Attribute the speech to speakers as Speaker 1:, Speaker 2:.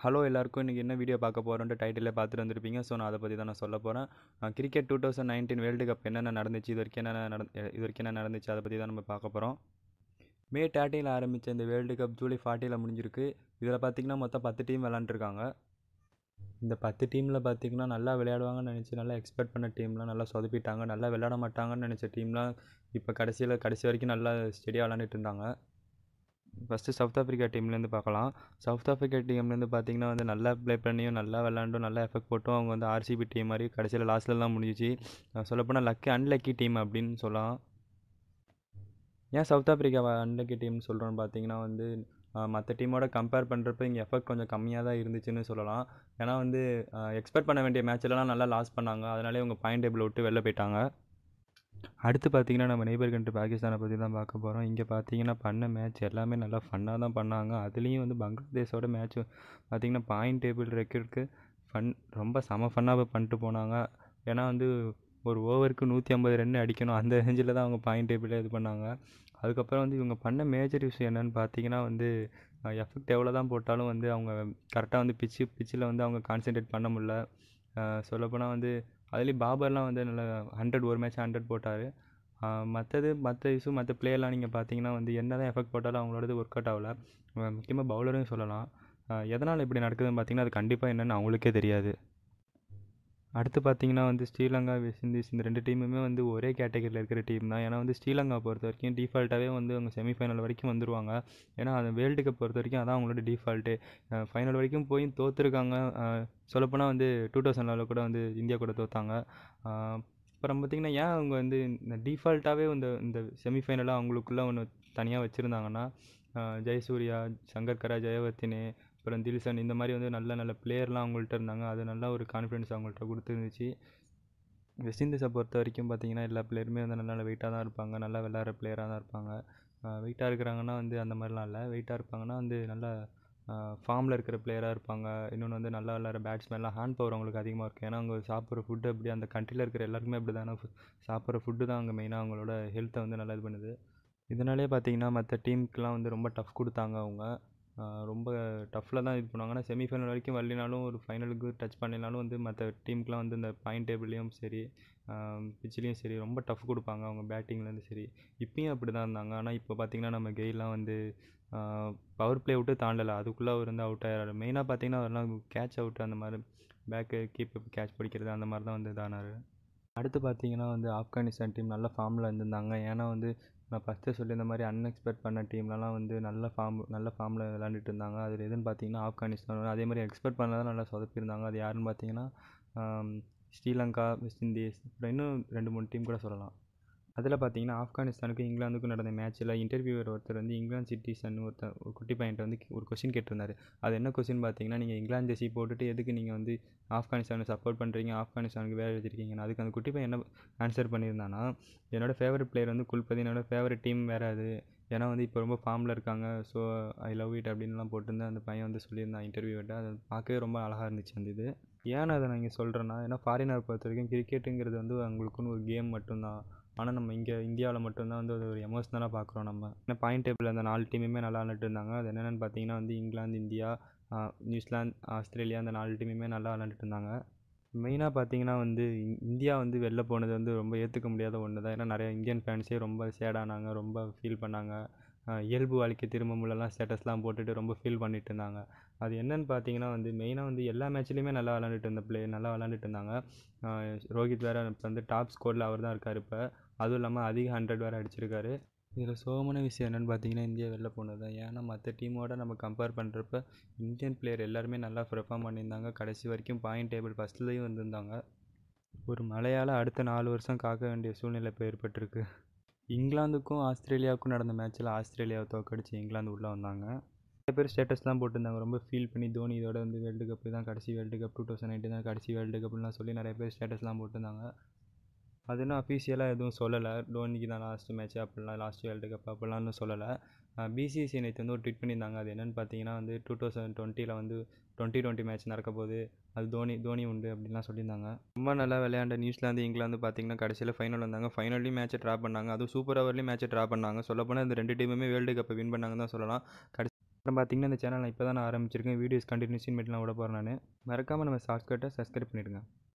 Speaker 1: hello எல்லாருக்கும் இன்றைக்கி என்ன வீடியோ பார்க்க போகிறோன்ட்டு டைட்டிலே பார்த்துட்டு வந்திருப்பீங்க ஸோ நான் அதை பற்றி தான் நான் சொல்ல போகிறேன் cricket two thousand nineteen world cup என்னென்ன நடந்துச்சு இது வரைக்கும் என்னென்ன நடந் இது வரைக்கும் என்ன நடந்துச்சு அதை பற்றி தான் நம்ம பார்க்க போகிறோம் மே தேர்ட்டியில் ஆரம்பித்த இந்த வேர்ல்டு கப் ஜூலை ஃபார்ட்டியில் முடிஞ்சிருக்கு இதில் பார்த்திங்கன்னா மொத்தம் பத்து டீம் விளாண்டுருக்காங்க இந்த பத்து டீமில் பார்த்திங்கன்னா நல்லா விளையாடுவாங்கன்னு நினச்சி நல்லா எக்ஸ்பெக்ட் பண்ண டீம்லாம் நல்லா சொதப்பிட்டாங்க நல்லா விளையாட மாட்டாங்கன்னு நினச்ச டீம்லாம் இப்போ கடைசியில் கடைசி வரைக்கும் நல்லா ஸ்டெடியாக விளாண்டுட்டு இருந்தாங்க ஃபஸ்ட்டு சவுத் ஆஃப்ரிக்கா டீம்லேருந்து பார்க்கலாம் சவுத் ஆஃப்ரிக்கா டீம்லேருந்து பார்த்தீங்கன்னா வந்து நல்லா ப்ளே பண்ணியும் நல்லா விளாண்டும் நல்லா எஃபெக்ட் போட்டும் அவங்க வந்து ஆர்சிபி டீம் மாதிரி கடைசியில் லாஸ்ட்டில் தான் முடிஞ்சிச்சு சொல்லப்போனால் லக்கி அன்லக்கி டீம் அப்படின்னு சொல்லலாம் ஏன் சவுத் ஆஃப்ரிக்கா அன்லக்கி டீம்னு சொல்கிறோன்னு பார்த்தீங்கன்னா வந்து மற்ற டீமோட கம்பேர் பண்ணுறப்ப இங்கே எஃபெக்ட் கொஞ்சம் கம்மியாக தான் இருந்துச்சுன்னு சொல்லலாம் ஏன்னா வந்து எக்ஸ்பெக்ட் பண்ண வேண்டிய மேட்ச்லலாம் நல்லா லாஸ் பண்ணாங்க அதனாலே இவங்க பாயிண்ட் டேபிள் விட்டு வெளில போயிட்டாங்க அடுத்து பார்த்தீங்கன்னா நம்ம நெய்பர் கண்ட்ரி பாகிஸ்தானை பற்றி தான் பார்க்க போகிறோம் இங்கே பார்த்தீங்கன்னா பண்ண மேட்ச் எல்லாமே நல்லா ஃபன்னாக தான் பண்ணாங்க அதுலேயும் வந்து பங்களாதேஷோட மேட்ச் பார்த்திங்கன்னா பாயிண்ட் டேபிள் ரெக்கார்டுக்கு ஃபன் ரொம்ப செம ஃபன்னாக பண்ணிட்டு போனாங்க ஏன்னா வந்து ஒரு ஓவருக்கு நூற்றி ஐம்பது ரன் அடிக்கணும் அந்த ரேஞ்சில் தான் அவங்க பாயிண்ட் டேபிளே இது பண்ணாங்க அதுக்கப்புறம் வந்து இவங்க பண்ண மேஜர் விஷயம் என்னென்னு பார்த்தீங்கன்னா வந்து எஃபெக்ட் எவ்வளோ தான் போட்டாலும் வந்து அவங்க கரெக்டாக வந்து பிச்சு பிச்சில் வந்து அவங்க கான்சென்ட்ரேட் பண்ண முடில சொல்லப்போனால் வந்து அதுலேயும் பாபர்லாம் வந்து நல்லா ஹண்ட்ரட் ஒரு மேட்ச் ஹண்ட்ரட் போட்டார் மற்றது மற்ற இஷ்யூ மற்ற பிளேயர்லாம் நீங்கள் பார்த்தீங்கன்னா வந்து என்ன தான் எஃபெக்ட் போட்டாலும் அவங்களோடது ஒர்க் அவுட் ஆகல முக்கியமாக பவுலரும் சொல்லலாம் எதனால் இப்படி நடக்குதுன்னு பார்த்தீங்கன்னா அது கண்டிப்பாக என்னென்னு அவங்களுக்கே தெரியாது அடுத்து பார்த்தீங்கன்னா வந்து ஸ்ரீலங்கா வெஸ்ட் இண்டீஸ் இந்த ரெண்டு டீமுமே வந்து ஒரே கேட்டகரியில் இருக்கிற டீம் தான் ஏன்னா வந்து ஸ்ரீலங்கா பொறுத்த வரைக்கும் டிஃபால்ட்டாகவே வந்து அவங்க செமிஃபைனல் வரைக்கும் வந்துடுவாங்க ஏன்னா அது வேர்ல்டு கப் பொறுத்த வரைக்கும் அதான் அவங்களோட டிஃபால்ட்டு ஃபைனல் வரைக்கும் போய் தோற்றுருக்காங்க சொல்லப்போனால் வந்து டூ தௌசண்ட் லெவலில் கூட வந்து இந்தியா கூட தோற்றாங்க அப்புறம் பார்த்திங்கன்னா ஏன் அவங்க வந்து இந்த டிஃபால்ட்டாகவே இந்த இந்த செமிஃபைனலாக அவங்களுக்குள்ளே ஒன்று தனியாக வச்சுருந்தாங்கன்னா ஜெயசூர்யா சங்கர்கரா ஜெயவர்த்தினி அப்புறம் தில்சன் இந்த மாதிரி வந்து நல்ல நல்ல பிளேயர்லாம் அவங்கள்ட்ட இருந்தாங்க அது நல்ல ஒரு கான்ஃபிடன்ஸ் அவங்கள்ட்ட கொடுத்துருந்துச்சு வெஸ்ட் இண்டீஸை பொறுத்த வரைக்கும் பார்த்திங்கன்னா எல்லா பிளேயருமே வந்து நல்ல நல்ல வெயிட்டாக தான் இருப்பாங்க நல்லா விளாட்ற பிளேயராக தான் இருப்பாங்க வெயிட்டாக இருக்கிறாங்கன்னா வந்து அந்த மாதிரிலாம் இல்லை வெயிட்டாக இருப்பாங்கன்னா வந்து நல்லா ஃபார்மில் இருக்கிற பிளேயராக இருப்பாங்க இன்னொன்று வந்து நல்லா விளாட்ற பேட்ஸ்மேன்லாம் ஹேண்ட் பவர் அவங்களுக்கு அதிகமாக இருக்கும் ஏன்னா அவங்க சாப்பிட்ற ஃபுட்டு அப்படி அந்த கண்ட்ரியில் இருக்கிற எல்லாருக்குமே அப்படி தானே சாப்பிட்ற ஃபுட்டு தான் அங்கே மெயினாக அவங்களோட ஹெல்த்தை வந்து நல்லா இது பண்ணுது இதனாலே பார்த்தீங்கன்னா மற்ற டீமுக்கெலாம் வந்து ரொம்ப டஃப் கொடுத்தாங்க அவங்க ரொம்ப டஃப்பில் தான் இது பண்ணுவாங்க ஆனால் செமிஃபைனல் வரைக்கும் வரலினாலும் ஒரு ஃபைனலுக்கு டச் பண்ணினாலும் வந்து மற்ற டீமுக்குலாம் வந்து இந்த பாயிண்ட் டேபிள்லேயும் சரி பிச்சிலையும் சரி ரொம்ப டஃப் கொடுப்பாங்க அவங்க பேட்டிங்லேருந்து சரி இப்பயும் அப்படி தான் இருந்தாங்க ஆனால் இப்போ பார்த்திங்கன்னா நம்ம கெயிலாம் வந்து பவர் பிளே விட்டு தாண்டலை அதுக்குள்ளே அவர் வந்து அவுட் ஆகிறாரு மெயினாக பார்த்தீங்கன்னா அவர்லாம் கேட்ச் அவுட் அந்த மாதிரி பேக்கு கீப் கேட்ச் பிடிக்கிறது அந்த மாதிரி தான் வந்து இதானார் அடுத்து பார்த்தீங்கன்னா வந்து ஆப்கானிஸ்தான் டீம் நல்ல ஃபார்மில் இருந்திருந்தாங்க ஏன்னா வந்து நான் ஃபஸ்ட்டு சொல்லியிருந்த மாதிரி அன்எக்ஸ்பெக்ட் பண்ண டீம்லலாம் வந்து நல்ல ஃபார்ம் நல்ல ஃபார்மில் விளாண்டுட்டு இருந்தாங்க அதில் எதுன்னு பார்த்தீங்கன்னா ஆப்கானிஸ்தான் அதே மாதிரி எக்ஸ்பெக்ட் பண்ணதான் நல்லா சொதப்பியிருந்தாங்க அது யாருன்னு பார்த்தீங்கன்னா ஸ்ரீலங்கா வெஸ்ட் இண்டீஸ் அப்புறம் இன்னும் ரெண்டு மூணு டீம் கூட சொல்லலாம் அதில் பார்த்தீங்கன்னா ஆப்கானிஸ்தானுக்கும் இங்கிலாந்துக்கும் நடந்த மேட்ச்சில் இன்டர்வியூவர் ஒருத்தர் வந்து இங்கிலாந்து சிட்டிசன் ஒருத்தர் ஒரு குட்டி பையன்ட்ட வந்து ஒரு கொஸ்டின் கேட்டிருந்தாரு அது என்ன கொஸ்டின் பார்த்தீங்கன்னா நீங்கள் இங்கிலாந்து ஜெர்சி போட்டுட்டு எதுக்கு நீங்கள் வந்து ஆப்கானிஸ்தானை சப்போர்ட் பண்ணுறீங்க ஆப்கானிஸ்தானுக்கு வேலை வச்சிருக்கீங்கன்னு அதுக்கு அந்த குட்டி பையன் என்ன ஆன்சர் பண்ணியிருந்தானா என்னோடய ஃபேவரட் பிளேயர் வந்து குல்பதி என்னோடய ஃபேவரட் டீம் வேறு அது ஏன்னா வந்து இப்போ ரொம்ப ஃபார்மில் இருக்காங்க ஸோ ஐ லவ் இட் அப்படின்லாம் போட்டிருந்தேன் அந்த பையன் வந்து சொல்லியிருந்தான் இன்டர்வியூவிட்ட அது பார்க்கவே ரொம்ப அழகாக இருந்துச்சு அந்த இது ஏன் அதை நான் இங்கே சொல்கிறேன்னா ஏன்னா ஃபாரினர் பொறுத்த வரைக்கும் கிரிக்கெட்டுங்கிறது வந்து அவங்களுக்குன்னு ஒரு கேம் மட்டும்தான் ஆனால் நம்ம இங்கே இந்தியாவில் மட்டும்தான் வந்து அது ஒரு எமோஷ்னலாக பார்க்குறோம் நம்ம ஏன்னா பாயிண்ட் டேபிள் அந்த நாலு டீமுமே நல்லா விளாண்டுட்டு இருந்தாங்க அது என்னென்னு பார்த்தீங்கன்னா வந்து இங்கிலாந்து இந்தியா நியூசிலாந்து ஆஸ்திரேலியா அந்த நாலு டீமுமே நல்லா விளாண்டுட்டு இருந்தாங்க மெயினாக பார்த்தீங்கன்னா வந்து இந்தியா வந்து வெளில போனது வந்து ரொம்ப ஏற்றுக்க முடியாத ஒன்று தான் ஏன்னா நிறைய இந்தியன் ஃபேன்ஸே ரொம்ப சேடானாங்க ரொம்ப ஃபீல் பண்ணாங்க இயல்பு வாழ்க்கை திரும்ப முள்ளெல்லாம் ஸ்டேட்டஸ்லாம் போட்டுட்டு ரொம்ப ஃபீல் பண்ணிட்டு இருந்தாங்க அது என்னென்னு பார்த்தீங்கன்னா வந்து மெயினாக வந்து எல்லா மேட்ச்லேயுமே நல்லா விளாண்டுட்டு இருந்த பிளே நல்லா விளாண்டுட்டு இருந்தாங்க ரோஹித் வேறு இப்போ வந்து டாப் ஸ்கோரில் அவர் தான் இருக்கார் இப்போ அதுவும் இல்லாமல் அதிக ஹண்ட்ரட் வேறு அடிச்சிருக்காரு இதில் சோகமான விஷயம் என்னென்னு பார்த்தீங்கன்னா இந்தியா வெளில போனது தான் ஏன்னா மற்ற டீமோட நம்ம கம்பேர் பண்ணுறப்ப இந்தியன் பிளேயர் எல்லாருமே நல்லா பெர்ஃபார்ம் பண்ணியிருந்தாங்க கடைசி வரைக்கும் பாயிண்ட் டேபிள் ஃபஸ்ட்லேயும் வந்திருந்தாங்க ஒரு மழையால் அடுத்த நாலு வருஷம் காக்க வேண்டிய சூழ்நிலை இப்போ ஏற்பட்டிருக்கு இங்கிலாந்துக்கும் ஆஸ்திரேலியாவுக்கும் நடந்த மேட்ச்சில் ஆஸ்திரேலியாவை தோக்கடிச்சு இங்கிலாந்து உள்ளே வந்தாங்க நிறைய பேர் ஸ்டேட்டஸ்லாம் போட்டிருந்தாங்க ரொம்ப ஃபீல் பண்ணி தோனி இதோட வந்து வேர்ல்டு கப் தான் கடைசி world cup two thousand nineteen தான் கடைசி வேர்ல்டு கப்லாம் சொல்லி நிறைய பேர் ஸ்டேட்டஸ்லாம் போட்டிருந்தாங்க அது இன்னும் அஃபீஷியலாக எதுவும் சொல்லலை தோனிக்கு தான் லாஸ்ட்டு மேட்ச் அப்படிலாம் லாஸ்ட் வேர்ல்டு கப் அப்படிலாம் சொல்லலை பிசிசி நேற்று வந்து ஒரு ட்வீட் பண்ணியிருந்தாங்க அது என்னென்னு பார்த்தீங்கன்னா வந்து டூ தௌசண்ட் டுவெண்ட்டியில் வந்து டுவெண்ட்டி டுவெண்ட்டி மேட்ச் நடக்க போகுது அது தோனி தோனி உண்டு அப்படின்லாம் சொல்லியிருந்தாங்க ரொம்ப நல்லா விளையாண்ட நியூசிலாந்து இங்கிலாந்து பார்த்தீங்கன்னா கடைசியில் ஃபைனல் வந்தாங்க ஃபைனல்லையும் மேட்ச்சை ட்ரா பண்ணாங்க அதுவும் சூப்பர் ஓவர்லேயும் மேட்ச்சை ட்ரா பண்ணாங்க சொல்லப்போனால் இந்த ரெண்டு டீமுமே வேர்ல்டு கப்பை வின் பண்ணாங்க தான் சொல்லலாம் கடைசி அப்புறம் பார்த்தீங்கன்னா இந்த சேனல் நான் இப்போ தான் நான் ஆரம்பிச்சிருக்கேன் வீடியோஸ் கண்டினியூஷன் மீட்லாம் விட போகிறேன் நான் மறக்காமல் நம்ம ஷார்ட்கட்டை சப்ஸ்கிரைப் பண்ணிவிடுங்க